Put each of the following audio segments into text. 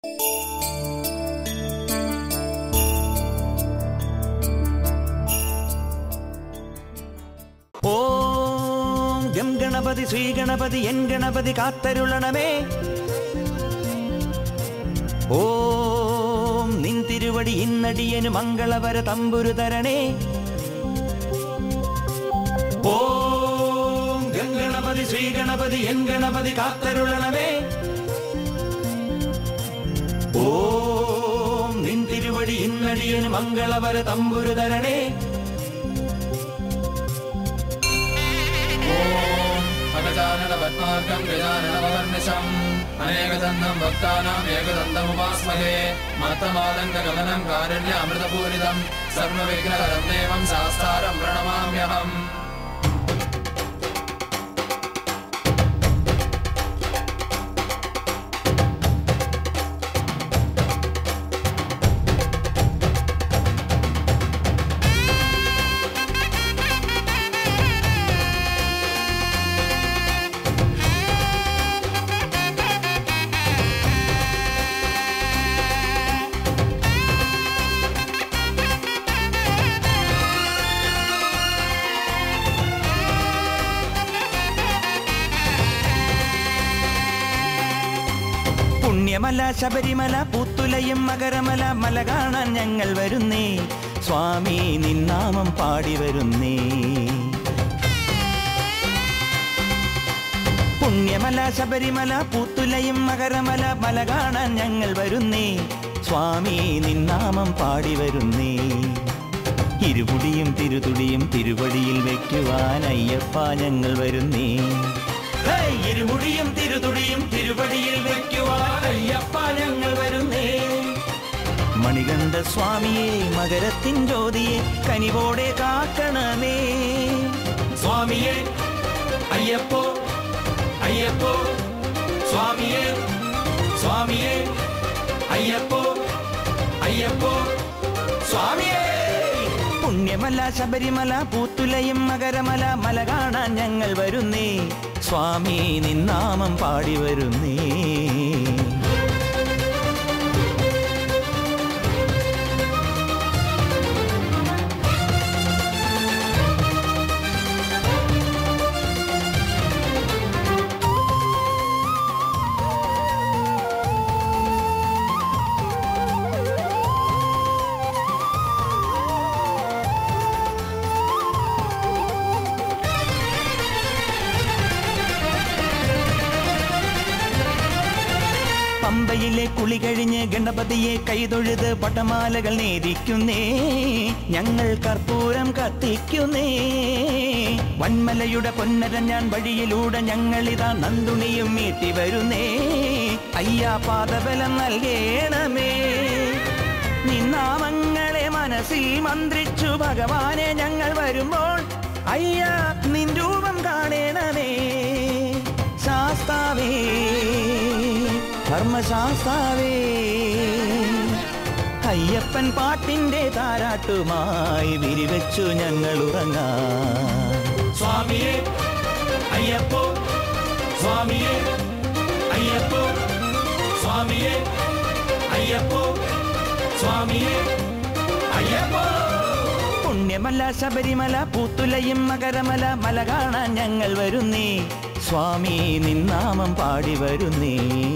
ഓം ഗം ഗണപതി ശ്രീ ഗണപതി എൻ ഗണപതി കാത്തരുളണമേ ഓം നിൻ തിരുവടി ഇന്നടിയനു മംഗളവര തമ്പുരു തരണേ ഓം ഗം ഗണപതി ശ്രീ ഗണപതി എൻ ഗണപതി കാത്തരുളണമേ ഓം നിൻ തിരുവടി ഇന്നടിയനു മംഗളവര തമ്പുരു തരണേ अगजानन पद्मार्गं गजाननमहर्निशम् अनेकदन्तं भक्तानाम् एकदन्तमुपास्महे मत्तमादङ्गगमनं कारुण्यामृतपूरितं सर्वविघ्नहरं देवं शास्तारं प्रणमाम्यहम् പുണ്യമല ശബരിമല പൂത്തുലയും മകരമല മല കാണാൻ ഞങ്ങൾ വരുന്നേ സ്വാമി നിന്നാമം പാടി വരുന്നേ പുണ്യമല ശബരിമല പൂത്തുലയും മകരമല മല കാണാൻ ഞങ്ങൾ വരുന്നേ സ്വാമി നിന്നാമം പാടി വരുന്നേ ഇരുപുടിയും തിരുതുടിയും തിരുവടിയിൽ വെക്കുവാൻ അയ്യപ്പ ഞങ്ങൾ വരുന്നേ ഹേയ്! ഇരുമുടിയും തിരുതുടിയും തിരുവടിയിൽ വെക്കുവാൻ അയ്യപ്പ ഞങ്ങൾ വരുന്നേ മണികണ്ഠ സ്വാമിയെ മകരത്തിൻ ജ്യോതിയെ കനിവോടെ കാക്കണമേ സ്വാമിയെ അയ്യപ്പോ അയ്യപ്പോ സ്വാമിയെ സ്വാമിയെ അയ്യപ്പോ അയ്യപ്പോ സ്വാമിയേ പുണ്യമല ശബരിമല പൂത്തുലയും മകരമല മല കാണാൻ ഞങ്ങൾ വരുന്നേ സ്വാമി നിന്നാമം പാടി വരുന്നേ പമ്പയിലെ കുളി കഴിഞ്ഞ് ഗണപതിയെ കൈതൊഴുത് പട്ടമാലകൾ നേദിക്കുന്നേ ഞങ്ങൾ കർപ്പൂരം കത്തിക്കുന്നേ വന്മലയുടെ പൊന്നര ഞാൻ വഴിയിലൂടെ ഞങ്ങളിതാ നന്ദുണിയും മീട്ടി വരുന്നേ അയ്യാ പാദബലം നൽകേണമേ നിന്നാമങ്ങളെ മനസ്സിൽ മന്ത്രിച്ചു ഭഗവാനെ ഞങ്ങൾ വരുമ്പോൾ അയ്യാ നിൻ രൂപം കാണേണമേ ശാസ്താവേ ധർമ്മശാസ്താവേ അയ്യപ്പൻ പാട്ടിന്റെ താരാട്ടുമായി വിരിവെച്ചു ഞങ്ങൾ ഉറങ്ങാം സ്വാമിയെ അയ്യപ്പോ സ്വാമിയെ അയ്യപ്പോ സ്വാമിയെ അയ്യപ്പോ സ്വാമിയെ അയ്യപ്പോ പുണ്യമല ശബരിമല പൂത്തുലയും മകരമല മല കാണാൻ ഞങ്ങൾ വരുന്നേ സ്വാമി നിന്നാമം പാടി വരുന്നേ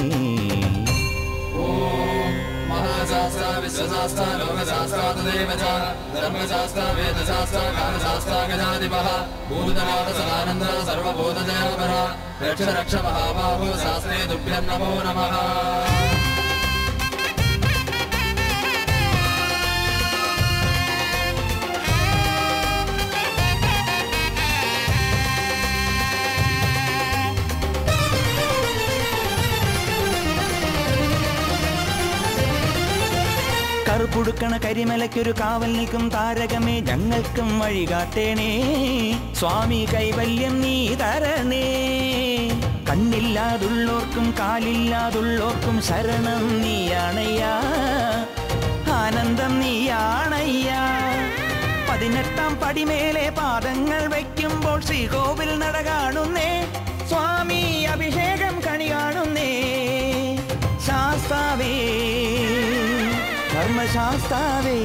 महाशास्त्र विश्वशास्त्र लोकशास्त्र तदेव च धर्मशास्त्र वेदशास्त्र कालशास्त्र गजाधिपः भूतनाथ सदानन्द सर्वभूतजयपर रक्ष रक्ष महाबाहो शास्त्रे तुभ्यं नमो नमः കറുപ്പുടുക്കണ കരിമലയ്ക്കൊരു കാവൽ നിൽക്കും താരകമേ ഞങ്ങൾക്കും വഴി കാട്ടേണേ സ്വാമി കൈവല്യം നീ തരണേ കണ്ണില്ലാതുള്ളോർക്കും കാലില്ലാതുള്ളോർക്കും ശരണം നീയാണയ്യാ ആനന്ദം നീയാണയ്യാ പതിനെട്ടാം പടിമേലെ പാദങ്ങൾ വയ്ക്കുമ്പോൾ ശ്രീകോവിൽ നട കാണുന്നേ സ്വാമി അഭിഷേകം കണി കാണുന്നേ ശാസ്താവേ ധർമ്മശാസ്താവേ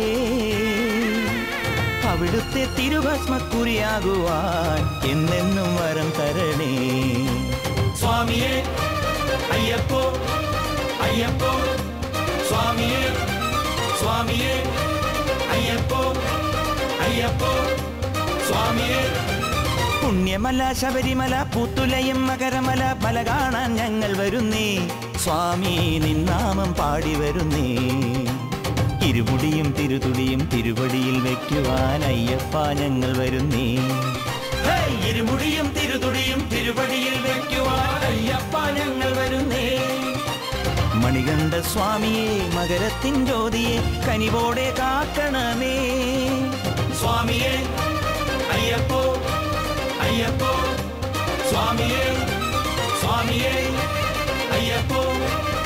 അവിടുത്തെ തിരുഭസ്മക്കുരിയാകുവാൻ എന്നെന്നും വരം തരണേ സ്വാമിയേ അയ്യപ്പോ അയ്യപ്പോ സ്വാമിയേ സ്വാമിയേ അയ്യപ്പോ അയ്യപ്പോ സ്വാമിയേ പുണ്യമല ശബരിമല പുത്തുലയും മകരമല മല കാണാൻ ഞങ്ങൾ വരുന്നേ സ്വാമി നിന്നാമം പാടി വരുന്നേ ഇരുമുടിയും തിരുതുടിയും തിരുവടിയിൽ വെക്കുവാൻ അയ്യപ്പ ഞങ്ങൾ വരുന്നേ ഹേയ്! ഇരുമുടിയും തിരുതുടിയും തിരുവടിയിൽ വെക്കുവാൻ അയ്യപ്പ ഞങ്ങൾ വരുന്നേ മണികണ്ഠ സ്വാമിയെ മകരത്തിൻ ജ്യോതിയെ കനിവോടെ കാക്കണമേ സ്വാമിയെ അയ്യപ്പോ അയ്യപ്പോ സ്വാമിയെ സ്വാമിയെ അയ്യപ്പോ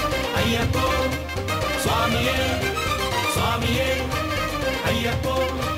അയ്യപ്പോ സ്വാമിയെ സ്വാമിയെ അയ്യപ്പോ